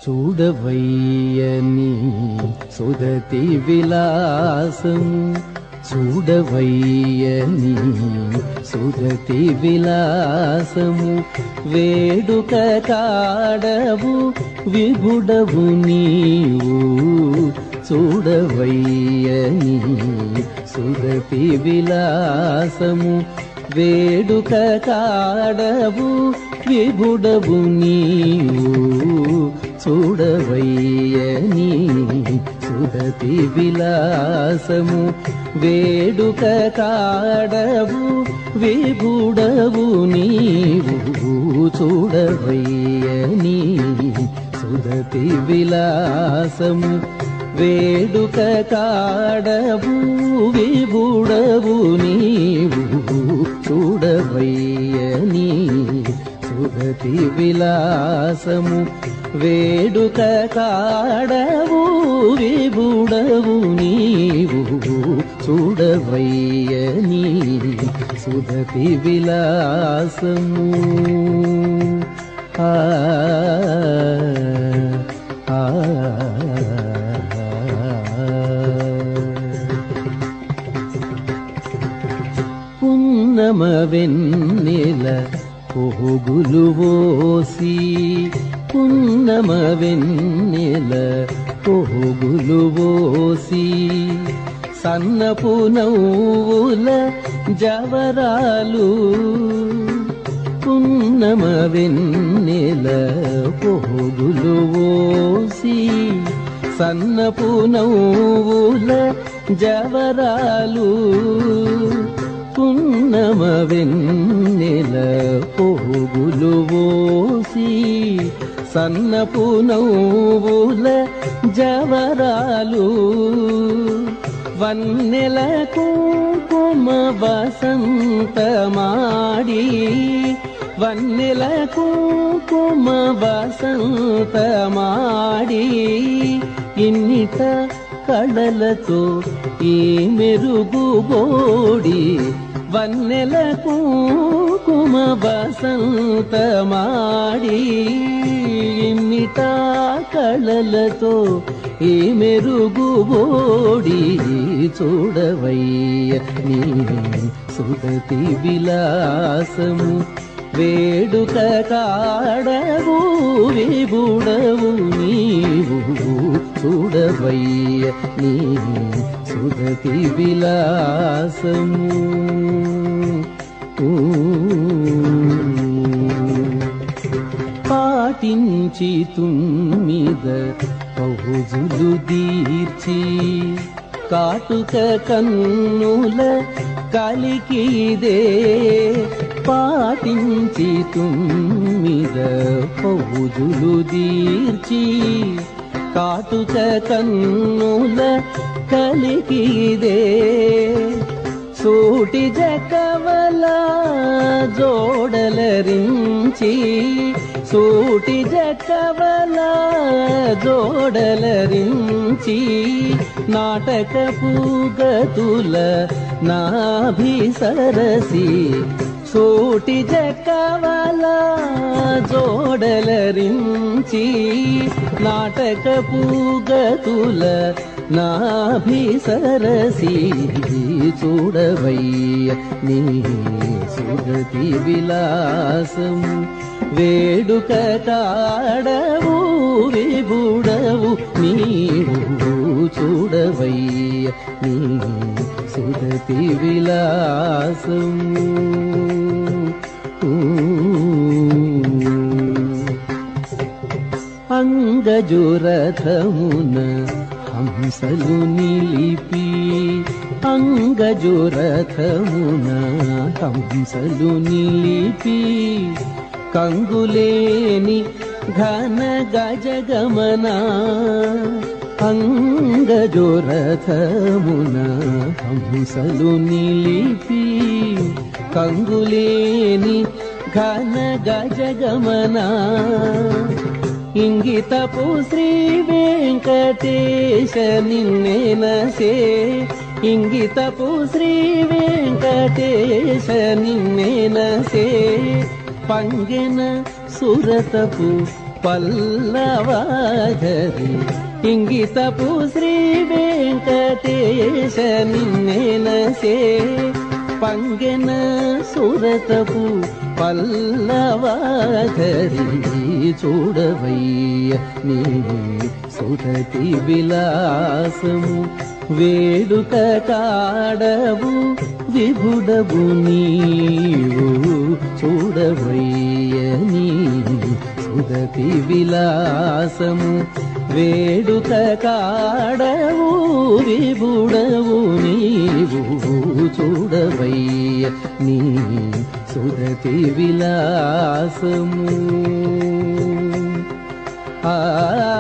చూడవయ్యని సుదతి విలాసము చూడవయ్యని సుదతి విలాసము వేడుక కాడవు విభుడవు నీవు చూడవయ్యని సుదతి విలాసము వేడుక కాడవు విభుడవు నీవు చూడవయ్యని సుదతి విలాసము వేడుక కాడవు విభుడవు నీవు చూడవయ్యని సుదతి విలాసము వేడుక కాడవు విభుడవు నీవు చూడవయ్యని సుదతి విలాసము వేడుక కాడవు విభుడవు నీవు చూడవయ్యని సుదతి విలాసము ఆ ఆ పున్నమ వెన్నెల పోగులు ఓసి పున్నమ వెన్నెల పోగులు ఓసి సన్నపు నవ్వుల జవరాలు పున్నమ వెన్నెల పోగులు ఓసి సన్నపు నవ్వుల జవరాలు పున్నమ వెన్నెల పోగులు ఓసి సన్నపు నవ్వుల జవరాలు వన్నెల కుంకుమ వసంతమాడి వన్నెల కుంకుమ వసంతమాడి ఇన్నిట కళలతో ఈ మెరుగు బోడి వన్నెల కుంకుమ వసంతమాడి ఇన్నిట కళలతో ఈ మెరుగు బోడి చూడవయ్య నీ సుదతి విలాసము వేడుక కాడవు విబుడవు నీవు చూడవయ్య నీ సుదతి విలాసము పాటించి తుమ్మిద పౌజులు దీర్చి కాటుక కన్నుల కలికిదే పాటించి తుమ్మిద పౌజులు దీర్చి కాటుక కన్నుల కలికిదే సూటి జకవల జోడలరించి సూటి జకవల జోడలరించి నాటక పూగతుల నాభిసరసి సూటి జకవల జోడలరించి నాటక పూగతుల నాభిసరసి చూడవయ్య నీ సుగతి విలాసము వేడుక కాడవు విబుడవు నీవు చూడవయ్య నీ సుగతి విలాసము అంగజురథమున హంసలు నిలిపి అంగజురథమున హంసలు నిలిపి కంగులేని ఘన గజగమన అంగజురథమున హంసలు నిలిపి కంగులేని ఘన గజగమన ఇంగితపు శ్రీ వెంకటేశ నిన్నేనసే ఇంగితపు శ్రీ వెంకటేశ నిన్నేనసే పంగెన సురతపు పల్లవాధరి ఇంగితపు శ్రీ వెంకటేశ నిన్నెనసే పంగెన సురతపు పల్లవాధరి చూడవయ్య నీ సురతి విలాసము వేడుక కాడవు విభుడవు నీవు చూడవయ్య నీ సురతి విలాసము వేడుక కాడవు విభుడవు నీవు చూడవయ్య నీ సురతి విలాసము ఆ